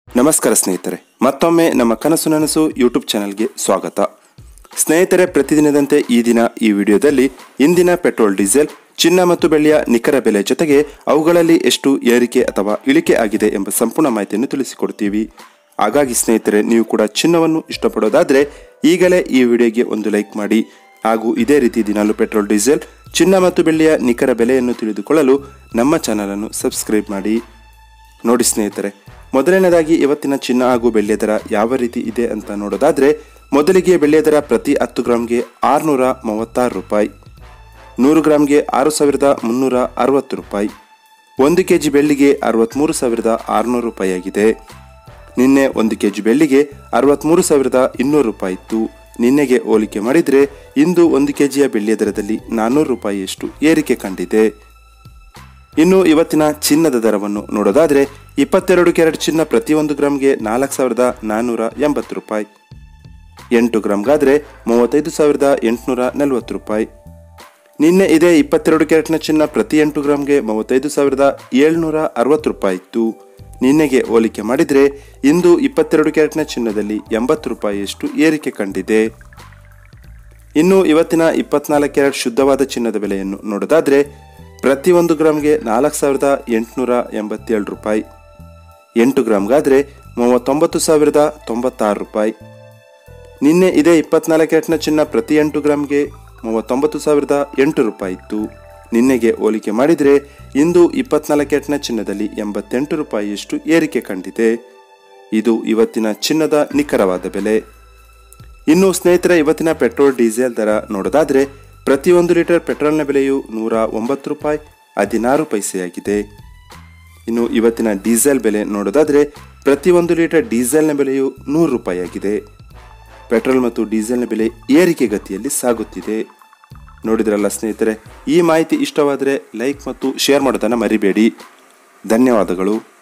ನಮಸ್ಕಾರ ಸ್ನೇಹಿತರೆ ಮತ್ತೊಮ್ಮೆ ನಮ್ಮ ಕನಸು ನನಸು ಯೂಟ್ಯೂಬ್ ಚಾನಲ್ಗೆ ಸ್ವಾಗತ ಸ್ನೇಹಿತರೆ ಪ್ರತಿದಿನದಂತೆ ಈ ದಿನ ಈ ವಿಡಿಯೋದಲ್ಲಿ ಇಂದಿನ ಪೆಟ್ರೋಲ್ ಡೀಸೆಲ್ ಚಿನ್ನ ಮತ್ತು ಬೆಳ್ಳಿಯ ನಿಖರ ಬೆಲೆ ಜೊತೆಗೆ ಅವುಗಳಲ್ಲಿ ಎಷ್ಟು ಏರಿಕೆ ಅಥವಾ ಇಳಿಕೆ ಆಗಿದೆ ಎಂಬ ಸಂಪೂರ್ಣ ಮಾಹಿತಿಯನ್ನು ತಿಳಿಸಿಕೊಡ್ತೀವಿ ಹಾಗಾಗಿ ಸ್ನೇಹಿತರೆ ನೀವು ಕೂಡ ಚಿನ್ನವನ್ನು ಇಷ್ಟಪಡೋದಾದರೆ ಈಗಲೇ ಈ ವಿಡಿಯೋಗೆ ಒಂದು ಲೈಕ್ ಮಾಡಿ ಹಾಗೂ ಇದೇ ರೀತಿ ದಿನಾಲು ಪೆಟ್ರೋಲ್ ಡೀಸೆಲ್ ಚಿನ್ನ ಮತ್ತು ಬೆಳ್ಳಿಯ ನಿಖರ ಬೆಲೆಯನ್ನು ತಿಳಿದುಕೊಳ್ಳಲು ನಮ್ಮ ಚಾನಲನ್ನು ಸಬ್ಸ್ಕ್ರೈಬ್ ಮಾಡಿ ನೋಡಿ ಸ್ನೇಹಿತರೆ ಮೊದಲನೇದಾಗಿ ಇವತ್ತಿನ ಚಿನ್ನ ಹಾಗೂ ಬೆಳ್ಳಿಯ ದರ ಯಾವ ರೀತಿ ಇದೆ ಅಂತ ನೋಡೋದಾದ್ರೆ ಮೊದಲಿಗೆ ಬೆಳ್ಳಿಯ ದರ ಪ್ರತಿ ಹತ್ತು ಗ್ರಾಮ್ಗೆ ಆರುನೂರ ಮೂವತ್ತಾರು ರೂಪಾಯಿ ನೂರು ಗ್ರಾಮ್ಗೆ ಆರು ಸಾವಿರದ ಮುನ್ನೂರ ಅರವತ್ತು ರೂಪಾಯಿ ಒಂದು ಕೆ ಜಿ ಬೆಳ್ಳಿಗೆ ಅರವತ್ತ್ಮೂರು ಸಾವಿರದ ಆರುನೂರು ರೂಪಾಯಿ ಆಗಿದೆ ನಿನ್ನೆ ಒಂದು ಕೆ ಜಿ ಬೆಳ್ಳಿಗೆ ಅರವತ್ತ್ಮೂರು ಸಾವಿರದ ಇನ್ನೂರು ರೂಪಾಯಿ ಇತ್ತು ನಿನ್ನೆಗೆ ಹೋಲಿಕೆ ಮಾಡಿದರೆ ಇಂದು ಒಂದು ಕೆ ಜಿಯ ಬೆಳ್ಳಿಯ ದರದಲ್ಲಿ ನಾನ್ನೂರು ರೂಪಾಯಿಯಷ್ಟು ಏರಿಕೆ ಕಂಡಿದೆ ಇನ್ನು ಇವತ್ತಿನ ಚಿನ್ನದ ದರವನ್ನು ನೋಡೋದಾದ್ರೆ ಇಪ್ಪತ್ತೆರಡು ಕ್ಯಾರೆಟ್ ಚಿನ್ನ ಪ್ರತಿಯೊಂದು ಗ್ರಾಮ್ಗೆ ನಾಲ್ಕು ಸಾವಿರದ ನಾನ್ನೂರ ಎಂಬತ್ತು ರೂಪಾಯಿ ಎಂಟು ಗ್ರಾಮ್ಗಾದ್ರೆ ಮೂವತ್ತೈದು ಸಾವಿರದ ಎಂಟುನೂರ ನಲವತ್ತು ರೂಪಾಯಿ ನಿನ್ನೆ ಇದೇ ಇಪ್ಪತ್ತೆರಡು ಕ್ಯಾರೆಟ್ನ ಚಿನ್ನ ಪ್ರತಿ ಎಂಟು ಗ್ರಾಮ್ಗೆ ಮೂವತ್ತೈದು ಸಾವಿರದ ಏಳ್ನೂರ ಅರವತ್ತು ರೂಪಾಯಿ ಇತ್ತು ನಿನ್ನೆಗೆ ಹೋಲಿಕೆ ಮಾಡಿದರೆ ಇಂದು ಇಪ್ಪತ್ತೆರಡು ಕ್ಯಾರೆಟ್ನ ಚಿನ್ನದಲ್ಲಿ ಎಂಬತ್ತು ರೂಪಾಯಿಯಷ್ಟು ಏರಿಕೆ ಕಂಡಿದೆ ಇನ್ನು ಇವತ್ತಿನ ಇಪ್ಪತ್ನಾಲ್ಕು ಕ್ಯಾರೆಟ್ ಶುದ್ಧವಾದ ಚಿನ್ನದ ಬೆಲೆಯನ್ನು ನೋಡೋದಾದ್ರೆ ಪ್ರತಿಯೊಂದು ಗ್ರಾಮ್ಗೆ ನಾಲ್ಕು ಸಾವಿರದ ಎಂಟುನೂರ ಎಂಬತ್ತೇಳು ರೂಪಾಯಿ ಎಂಟು ಗ್ರಾಮ್ಗಾದರೆ ಮೂವತ್ತೊಂಬತ್ತು ಸಾವಿರದ ತೊಂಬತ್ತಾರು ರೂಪಾಯಿ ನಿನ್ನೆ ಇದೇ ಇಪ್ಪತ್ನಾಲ್ಕು ಕ್ಯಾರೆಟ್ನ ಚಿನ್ನ ಪ್ರತಿ ಎಂಟು ಗ್ರಾಮ್ಗೆ ಮೂವತ್ತೊಂಬತ್ತು ಸಾವಿರದ ಎಂಟು ರೂಪಾಯಿ ಇತ್ತು ನಿನ್ನೆಗೆ ಹೋಲಿಕೆ ಮಾಡಿದರೆ ಇಂದು ಇಪ್ಪತ್ನಾಲ್ಕು ಕ್ಯಾರೆಟ್ನ ಚಿನ್ನದಲ್ಲಿ ಎಂಬತ್ತೆಂಟು ರೂಪಾಯಿಯಷ್ಟು ಏರಿಕೆ ಕಂಡಿದೆ ಇದು ಇವತ್ತಿನ ಚಿನ್ನದ ನಿಖರವಾದ ಬೆಲೆ ಇನ್ನು ಸ್ನೇಹಿತರೆ ಇವತ್ತಿನ ಪೆಟ್ರೋಲ್ ಡೀಸೆಲ್ ದರ ನೋಡೋದಾದ್ರೆ ಪ್ರತಿಯೊಂದು ಲೀಟರ್ ಪೆಟ್ರೋಲ್ನ ಬೆಲೆಯು ನೂರ ಒಂಬತ್ತು ರೂಪಾಯಿ ಹದಿನಾರು ಪೈಸೆಯಾಗಿದೆ ಇನ್ನು ಇವತ್ತಿನ ಡೀಸೆಲ್ ಬೆಲೆ ನೋಡೋದಾದ್ರೆ ಪ್ರತಿಯೊಂದು ಲೀಟರ್ ಡೀಸೆಲ್ನ ಬೆಲೆಯು ನೂರು ರೂಪಾಯಿ ಆಗಿದೆ ಪೆಟ್ರೋಲ್ ಮತ್ತು ಡೀಸೆಲ್ನ ಬೆಲೆ ಏರಿಕೆ ಗತಿಯಲ್ಲಿ ಸಾಗುತ್ತಿದೆ ನೋಡಿದ್ರಲ್ಲ ಸ್ನೇಹಿತರೆ ಈ ಮಾಹಿತಿ ಇಷ್ಟವಾದರೆ ಲೈಕ್ ಮತ್ತು ಶೇರ್ ಮಾಡೋದನ್ನು ಮರಿಬೇಡಿ ಧನ್ಯವಾದಗಳು